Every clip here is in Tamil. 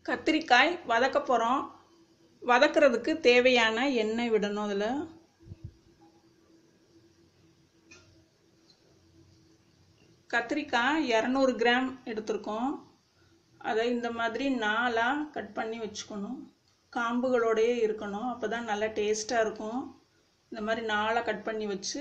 கத்திரிக்காய் வதக்க போகிறோம் வதக்கிறதுக்கு தேவையான எண்ணெய் விடணும் அதில் கத்திரிக்காய் இரநூறு கிராம் எடுத்திருக்கோம் அதை இந்த மாதிரி நாலாக கட் பண்ணி வச்சுக்கணும் காம்புகளோடையே இருக்கணும் அப்போ தான் நல்லா டேஸ்ட்டாக இருக்கும் இந்த மாதிரி நாலாக கட் பண்ணி வச்சு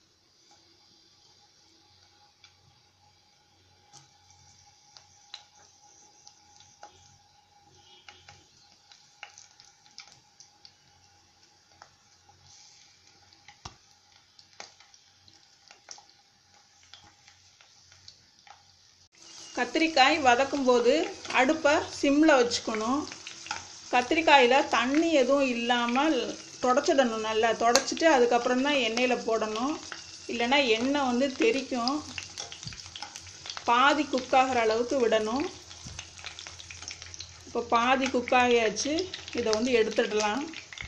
கத்திரிக்காய் வதக்கும் போது அடுப்பை சிம்மில் வச்சுக்கணும் கத்திரிக்காயில் தண்ணி எதுவும் இல்லாமல் தொடச்சிடணும் நல்லா தொடச்சிட்டு அதுக்கப்புறம் தான் எண்ணெயில் போடணும் இல்லைன்னா எண்ணெய் வந்து தெறிக்கும் பாதி குக் ஆகிற அளவுக்கு விடணும் இப்போ பாதி குக் ஆகியாச்சு இதை வந்து எடுத்துடலாம்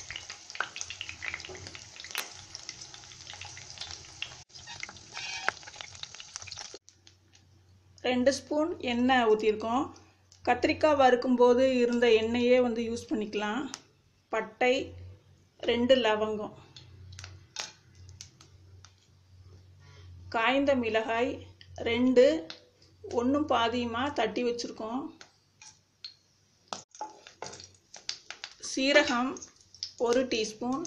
ரெண்டு ஸ்பூன் எண்ணெய் ஊற்றிருக்கோம் கத்திரிக்காய் வறுக்கும்போது இருந்த எண்ணெயே வந்து யூஸ் பண்ணிக்கலாம் பட்டை ரெண்டு லவங்கம் காய்ந்த மிளகாய் ரெண்டு ஒன்றும் பாதியுமாக தட்டி வச்சுருக்கோம் சீரகம் ஒரு டீஸ்பூன்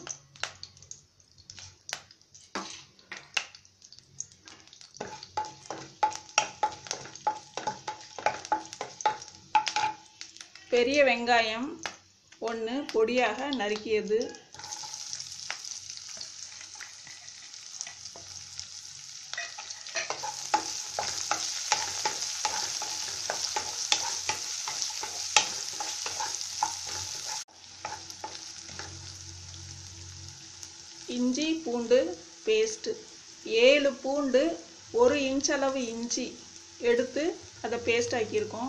பெரிய வெங்காயம் ஒன்று பொடியாக நறுக்கியது இஞ்சி பூண்டு பேஸ்ட்டு ஏழு பூண்டு ஒரு இன்ச் அளவு இஞ்சி எடுத்து அதை பேஸ்ட் ஆக்கியிருக்கோம்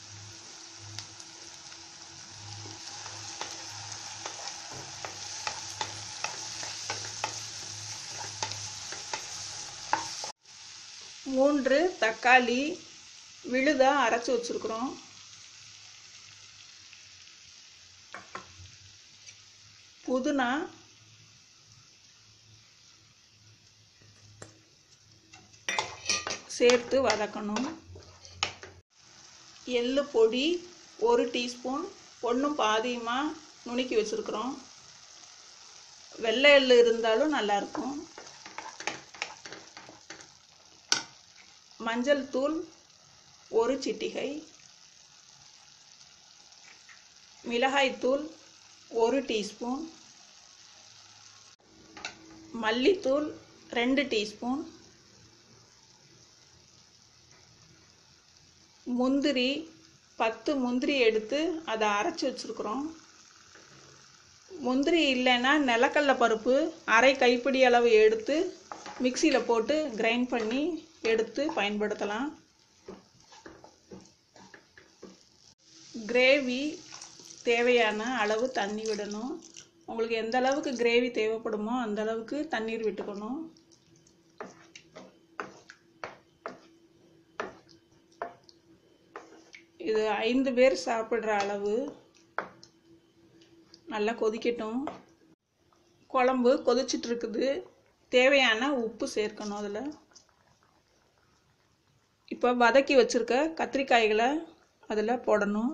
மூன்று தக்காளி விழுதா அரைச்சி வச்சுருக்குறோம் புதினா சேர்த்து வதக்கணும் எள்ளு பொடி ஒரு டீஸ்பூன் ஒன்றும் பாதியமாக நுணுக்கி வச்சுருக்குறோம் வெள்ளை எள்ளு இருந்தாலும் நல்லாயிருக்கும் மஞ்சள் தூள் ஒரு சிட்டிகை மிளகாய்த்தூள் ஒரு டீஸ்பூன் மல்லித்தூள் ரெண்டு டீஸ்பூன் முந்திரி பத்து முந்திரி எடுத்து அதை அரைச்சி வச்சுருக்குறோம் முந்திரி இல்லைன்னா நிலக்கடல பருப்பு அரை கைப்பிடி அளவு எடுத்து மிக்சியில் போட்டு கிரைண்ட் பண்ணி எடுத்து பயன்படுத்தலாம் கிரேவி தேவையான அளவு தண்ணி விடணும் உங்களுக்கு எந்த அளவுக்கு கிரேவி தேவைப்படுமோ அந்த அளவுக்கு தண்ணீர் விட்டுக்கணும் இது ஐந்து பேர் சாப்பிட்ற அளவு நல்லா கொதிக்கட்டும் குழம்பு கொதிச்சிட்டு இருக்குது தேவையான உப்பு சேர்க்கணும் அதில் இப்போ வதக்கி வச்சுருக்க கத்திரிக்காய்களை அதில் போடணும்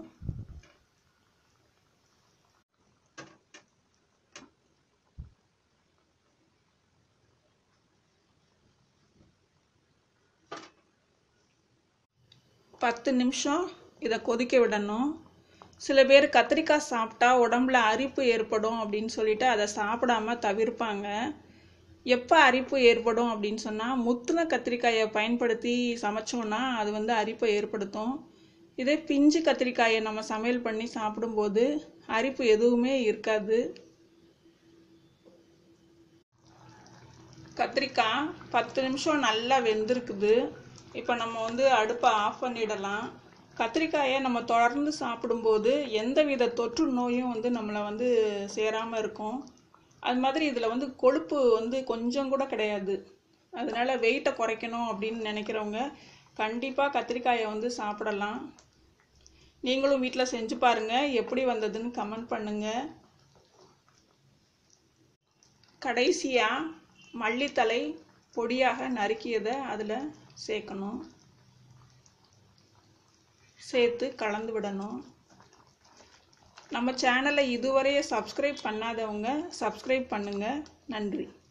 பத்து நிமிஷம் இதை கொதிக்க விடணும் சில பேர் கத்திரிக்காய் சாப்பிட்டா உடம்புல அரிப்பு ஏற்படும் அப்படின்னு சொல்லிட்டு அதை சாப்பிடாம தவிர்ப்பாங்க எப்போ அரிப்பு ஏற்படும் அப்படின்னு சொன்னால் முத்துன கத்திரிக்காயை பயன்படுத்தி சமைச்சோன்னா அது வந்து அரிப்பை ஏற்படுத்தும் இதே பிஞ்சு கத்திரிக்காயை நம்ம சமையல் பண்ணி சாப்பிடும்போது அரிப்பு எதுவுமே இருக்காது கத்திரிக்காய் பத்து நிமிஷம் நல்லா வெந்திருக்குது இப்போ நம்ம வந்து அடுப்பை ஆஃப் பண்ணிடலாம் கத்திரிக்காயை நம்ம தொடர்ந்து சாப்பிடும்போது எந்தவித தொற்று நோயும் வந்து நம்மளை வந்து சேராமல் இருக்கும் அது மாதிரி இதில் வந்து கொழுப்பு வந்து கொஞ்சம் கூட கிடையாது அதனால வெயிட்டை குறைக்கணும் அப்படின்னு நினைக்கிறவங்க கண்டிப்பாக கத்திரிக்காயை வந்து சாப்பிடலாம் நீங்களும் வீட்டில் செஞ்சு பாருங்கள் எப்படி வந்ததுன்னு கமெண்ட் பண்ணுங்கள் கடைசியாக மல்லித்தலை பொடியாக நறுக்கியதை அதில் சேர்க்கணும் சேர்த்து கலந்து விடணும் நம்ம சேனலை இதுவரையே சப்ஸ்கிரைப் பண்ணாதவங்க சப்ஸ்கிரைப் பண்ணுங்கள் நன்றி